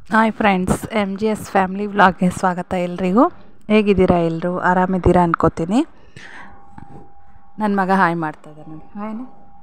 Hi friends M G S family ವ್ಲಾಗ್ಗೆ ಸ್ವಾಗತ ಎಲ್ರಿಗೂ ಹೇಗಿದ್ದೀರಾ ಎಲ್ಲರೂ ಆರಾಮಿದ್ದೀರಾ ಅನ್ಕೋತೀನಿ ನನ್ನ ಮಗ ಹಾಯ್ ಮಾಡ್ತಾ ಇದ್ದಾನೆ ಹಾಯ್ನ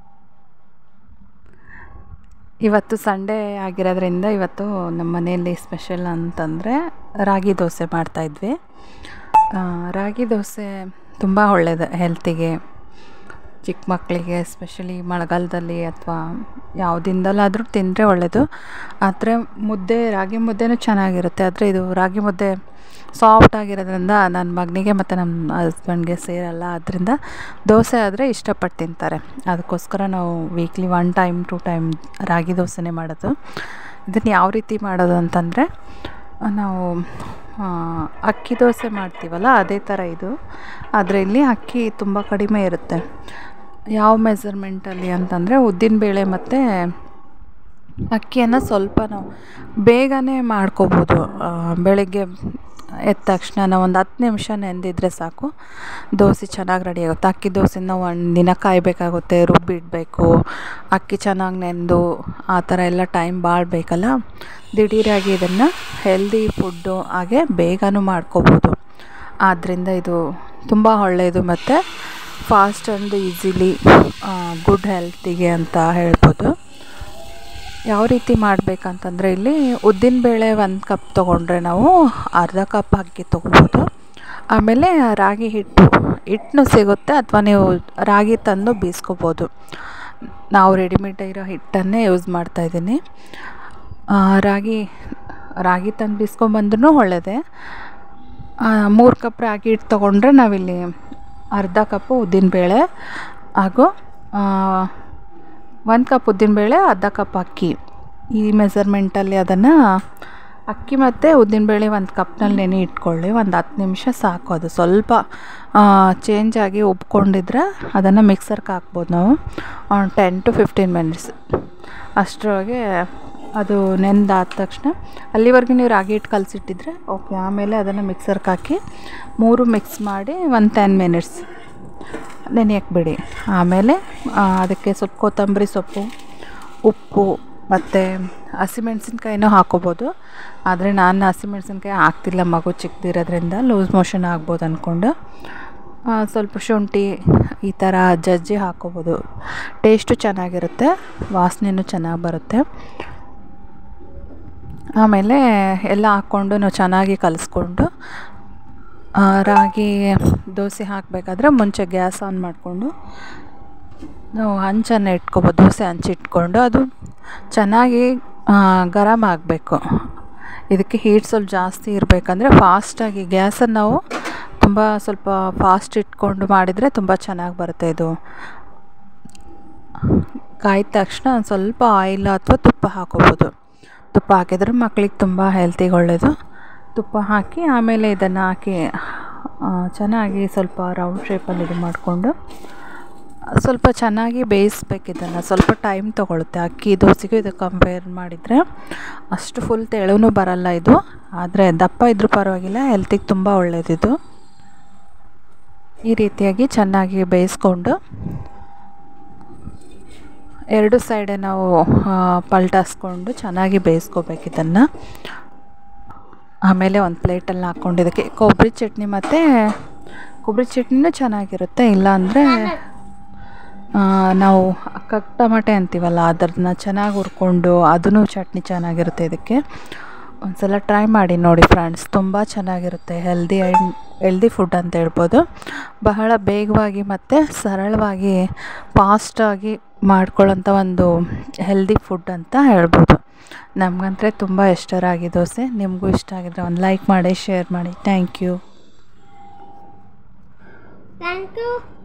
ಇವತ್ತು ಸಂಡೇ ಆಗಿರೋದ್ರಿಂದ ಇವತ್ತು ನಮ್ಮ ಮನೆಯಲ್ಲಿ ಸ್ಪೆಷಲ್ ಅಂತಂದರೆ ರಾಗಿ ದೋಸೆ ಮಾಡ್ತಾಯಿದ್ವಿ ಆ, ರಾಗಿ ದೋಸೆ ತುಂಬ ಒಳ್ಳೆಯದು ಹೆಲ್ತಿಗೆ ಚಿಕ್ಕ ಮಕ್ಕಳಿಗೆ ಎಸ್ಪೆಷಲಿ ಮಳೆಗಾಲದಲ್ಲಿ ಅಥವಾ ಯಾವುದಿಂದಲಾದರೂ ತಿಂದರೆ ಒಳ್ಳೆಯದು ಆದರೆ ಮುದ್ದೆ ರಾಗಿ ಮುದ್ದೆನೂ ಚೆನ್ನಾಗಿರುತ್ತೆ ಆದರೆ ಇದು ರಾಗಿ ಮುದ್ದೆ ಸಾಫ್ಟ್ ಆಗಿರೋದ್ರಿಂದ ನನ್ನ ಮಗನಿಗೆ ಮತ್ತು ನಮ್ಮ ಹಸ್ಬೆಂಡ್ಗೆ ಸೇರಲ್ಲ ಆದ್ದರಿಂದ ದೋಸೆ ಆದರೆ ಇಷ್ಟಪಟ್ಟು ತಿಂತಾರೆ ಅದಕ್ಕೋಸ್ಕರ ನಾವು weekly one time two time ರಾಗಿ ದೋಸೆನೇ ಮಾಡೋದು ಇದನ್ನು ಯಾವ ರೀತಿ ಮಾಡೋದು ಅಂತಂದರೆ ನಾವು ಆ, ಅಕ್ಕಿ ದೋಸೆ ಮಾಡ್ತೀವಲ್ಲ ಅದೇ ಥರ ಇದು ಆದರೆ ಇಲ್ಲಿ ಅಕ್ಕಿ ತುಂಬ ಕಡಿಮೆ ಇರುತ್ತೆ ಯಾವ ಮೆಸರ್ಮೆಂಟಲ್ಲಿ ಅಂತಂದರೆ ಉದ್ದಿನಬೇಳೆ ಮತ್ತು ಅಕ್ಕಿಯನ್ನು ಸ್ವಲ್ಪ ನಾವು ಬೇಗನೆ ಮಾಡ್ಕೋಬೋದು ಆ, ಬೆಳಗ್ಗೆ ಎದ್ದ ತಕ್ಷಣ ನಾವು ಒಂದು ಹತ್ತು ನಿಮಿಷ ನೆಂದಿದ್ರೆ ಸಾಕು ದೋಸೆ ಚೆನ್ನಾಗಿ ರೆಡಿ ಆಗುತ್ತೆ ಅಕ್ಕಿ ದೋಸೆನ ಒಂದು ದಿನ ಕಾಯಬೇಕಾಗುತ್ತೆ ರುಬ್ಬಿಡಬೇಕು ಅಕ್ಕಿ ಚೆನ್ನಾಗಿ ನೆಂದು ಆ ಥರ ಎಲ್ಲ ಟೈಮ್ ಭಾಳ ಬೇಕಲ್ಲ ದಿಢೀರಾಗಿ ಇದನ್ನು ಹೆಲ್ದಿ ಫುಡ್ಡು ಹಾಗೆ ಬೇಗನೂ ಮಾಡ್ಕೋಬೋದು ಆದ್ದರಿಂದ ಇದು ತುಂಬ ಒಳ್ಳೆಯದು ಮತ್ತು ಫಾಸ್ಟ್ ಆ್ಯಂಡ್ ಈಸಿಲಿ ಗುಡ್ ಹೆಲ್ತಿಗೆ ಅಂತ ಹೇಳ್ಬೋದು ಯಾವ ರೀತಿ ಮಾಡಬೇಕಂತಂದರೆ ಇಲ್ಲಿ ಉದ್ದಿನಬೇಳೆ ಒಂದು ಕಪ್ ತೊಗೊಂಡ್ರೆ ನಾವು ಅರ್ಧ ಕಪ್ ಅಕ್ಕಿ ತೊಗೋಬೋದು ಆಮೇಲೆ ರಾಗಿ ಹಿಟ್ಟು ಹಿಟ್ಟನ್ನು ಸಿಗುತ್ತೆ ಅಥವಾ ನೀವು ರಾಗಿ ತಂದು ಬೀಸ್ಕೋಬೋದು ನಾವು ರೆಡಿಮೇಡ್ ಇರೋ ಹಿಟ್ಟನ್ನೇ ಯೂಸ್ ಮಾಡ್ತಾಯಿದ್ದೀನಿ ರಾಗಿ ರಾಗಿ ತಂದು ಬೀಸ್ಕೊಂಬಂದ್ರೂ ಒಳ್ಳೆಯದೇ ಮೂರು ಕಪ್ ರಾಗಿ ಹಿಟ್ಟು ತೊಗೊಂಡ್ರೆ ನಾವಿಲ್ಲಿ ಅರ್ಧ ಕಪ್ಪು ಉದ್ದಿನಬೇಳೆ ಹಾಗೂ ಒಂದು ಕಪ್ ಉದ್ದಿನಬೇಳೆ ಅರ್ಧ ಕಪ್ ಅಕ್ಕಿ ಈ ಮೆಸರ್ಮೆಂಟಲ್ಲಿ ಅದನ್ನು ಅಕ್ಕಿ ಮತ್ತು ಉದ್ದಿನಬೇಳೆ ಒಂದು ಕಪ್ನಲ್ಲಿ ನೆನೆ ಇಟ್ಕೊಳ್ಳಿ ಒಂದು ಹತ್ತು ನಿಮಿಷ ಸಾಕು ಅದು ಸ್ವಲ್ಪ ಚೇಂಜ್ ಆಗಿ ಉಬ್ಕೊಂಡಿದ್ರೆ ಅದನ್ನು ಮಿಕ್ಸರ್ಗೆ ಹಾಕ್ಬೋದು ನಾವು ಟೆನ್ ಟು ಫಿಫ್ಟೀನ್ ಮಿನಿಟ್ಸ್ ಅಷ್ಟರೊಳಗೆ ಅದು ನೆಂದಾದ ತಕ್ಷಣ ಅಲ್ಲಿವರೆಗೂ ನೀವು ರಾಗಿ ಹಿಟ್ಟು ಕಲಸಿಟ್ಟಿದ್ರೆ ಓಕೆ ಆಮೇಲೆ ಅದನ್ನು ಮಿಕ್ಸರ್ಗೆ ಹಾಕಿ ಮೂರು ಮಿಕ್ಸ್ ಮಾಡಿ ಒಂದು ಟೆನ್ ಮಿನಿಟ್ಸ್ ನೆನೆಯಕ್ಕೆ ಬಿಡಿ ಆಮೇಲೆ ಆ, ಅದಕ್ಕೆ ಸ್ವಲ್ಪ ಕೊತ್ತಂಬರಿ ಸೊಪ್ಪು ಉಪ್ಪು ಮತ್ತು ಹಸಿಮೆಣ್ಸಿನ್ಕಾಯಿನೂ ಹಾಕೋಬೋದು ಆದರೆ ನಾನು ಹಸಿಮೆಣ್ಸಿನ್ಕಾಯಿ ಹಾಕ್ತಿಲ್ಲ ಮಗು ಚಿಕ್ಕದಿರೋದ್ರಿಂದ ಲೂಸ್ ಮೋಷನ್ ಆಗ್ಬೋದು ಅಂದ್ಕೊಂಡು ಆ, ಸ್ವಲ್ಪ ಶುಂಠಿ ಈ ಥರ ಜಜ್ಜಿ ಹಾಕೋಬೋದು ಟೇಸ್ಟು ಚೆನ್ನಾಗಿರುತ್ತೆ ವಾಸನೆನೂ ಚೆನ್ನಾಗಿ ಬರುತ್ತೆ ಆಮೇಲೆ ಎಲ್ಲ ಹಾಕ್ಕೊಂಡು ನಾವು ಚೆನ್ನಾಗಿ ಕಲಿಸ್ಕೊಂಡು ಆ, ರಾಗಿ ದೋಸೆ ಹಾಕಬೇಕಾದ್ರೆ ಮುಂಚೆ ಗ್ಯಾಸ್ ಆನ್ ಮಾಡಿಕೊಂಡು ನಾವು ಹಂಚನ್ನು ಇಟ್ಕೊಬೋದು ದೋಸೆ ಹಂಚು ಇಟ್ಕೊಂಡು ಅದು ಚೆನ್ನಾಗಿ ಆ, ಗರಮ್ ಆಗಬೇಕು ಇದಕ್ಕೆ ಹೀಟ್ ಸ್ವಲ್ಪ ಜಾಸ್ತಿ ಇರಬೇಕಂದ್ರೆ ಫಾಸ್ಟಾಗಿ ಗ್ಯಾಸನ್ನು ನಾವು ತುಂಬ ಸ್ವಲ್ಪ ಫಾಸ್ಟ್ ಇಟ್ಕೊಂಡು ಮಾಡಿದರೆ ತುಂಬ ಚೆನ್ನಾಗಿ ಬರುತ್ತೆ ಇದು ಕಾಯ್ದ ತಕ್ಷಣ ಒಂದು ಸ್ವಲ್ಪ ಆಯಿಲ್ ಅಥವಾ ತುಪ್ಪ ಹಾಕೋಬೋದು ತುಪ್ಪ ಹಾಕಿದ್ರೆ ಮಕ್ಳಿಗೆ ತುಂಬ ಹೆಲ್ತಿಗೆ ಒಳ್ಳೆಯದು ತುಪ್ಪ ಹಾಕಿ ಆಮೇಲೆ ಇದನ್ನು ಹಾಕಿ ಆ, ಚೆನ್ನಾಗಿ ಸ್ವಲ್ಪ ರೌಂಡ್ ಶೇಪಲ್ಲಿ ಇದು ಮಾಡಿಕೊಂಡು ಸ್ವಲ್ಪ ಚೆನ್ನಾಗಿ ಬೇಯಿಸ್ಬೇಕು ಇದನ್ನು ಸ್ವಲ್ಪ ಟೈಮ್ ತೊಗೊಳುತ್ತೆ ಅಕ್ಕಿ ದೋಸೆಗೂ ಇದು ಕಂಪೇರ್ ಮಾಡಿದರೆ ಅಷ್ಟು ಫುಲ್ ತೆಳುವೂ ಬರಲ್ಲ ಇದು ಆದರೆ ದಪ್ಪ ಇದ್ರೂ ಪರವಾಗಿಲ್ಲ ಹೆಲ್ತಿಗೆ ತುಂಬ ಒಳ್ಳೆಯದಿದು ಈ ರೀತಿಯಾಗಿ ಚೆನ್ನಾಗಿ ಬೇಯಿಸ್ಕೊಂಡು ಎರಡು ಸೈಡೆ ನಾವು ಆ, ಪಲ್ಟಾಸ್ಕೊಂಡು ಚೆನ್ನಾಗಿ ಬೇಯಿಸ್ಕೋಬೇಕು ಇದನ್ನು ಆಮೇಲೆ ಒಂದು ಪ್ಲೇಟಲ್ಲಿ ಹಾಕ್ಕೊಂಡು ಇದಕ್ಕೆ ಕೊಬ್ಬರಿ ಚಟ್ನಿ ಮತ್ತು ಕೊಬ್ಬರಿ ಚಟ್ನಿನೂ ಚೆನ್ನಾಗಿರುತ್ತೆ ಇಲ್ಲಾಂದರೆ ನಾವು ಕಕ್ ಟಮಾಟೆ ಅಂತೀವಲ್ಲ ಅದನ್ನ ಚೆನ್ನಾಗಿ ಹುರ್ಕೊಂಡು ಅದೂ ಚಟ್ನಿ ಚೆನ್ನಾಗಿರುತ್ತೆ ಇದಕ್ಕೆ ಒಂದ್ಸಲ ಟ್ರೈ ಮಾಡಿ ನೋಡಿ ಫ್ರೆಂಡ್ಸ್ ತುಂಬ ಚೆನ್ನಾಗಿರುತ್ತೆ ಹೆಲ್ದಿ ಆ್ಯಂಡ್ ಹೆಲ್ದಿ ಫುಡ್ ಅಂತ ಹೇಳ್ಬೋದು ಬಹಳ ಬೇಗವಾಗಿ ಮತ್ತು ಸರಳವಾಗಿ ಫಾಸ್ಟಾಗಿ ಮಾಡ್ಕೊಳ್ಳೋಂಥ ಒಂದು ಹೆಲ್ದಿ ಫುಡ್ ಅಂತ ಹೇಳ್ಬೋದು ನಮಗಂದ್ರೆ ತುಂಬ ಇಷ್ಟ ರಾಗಿ ದೋಸೆ ನಿಮಗೂ ಇಷ್ಟ ಆಗಿದ್ರೆ ಒಂದು ಲೈಕ್ ಮಾಡಿ ಶೇರ್ ಮಾಡಿ ಥ್ಯಾಂಕ್ ಯು Thank you.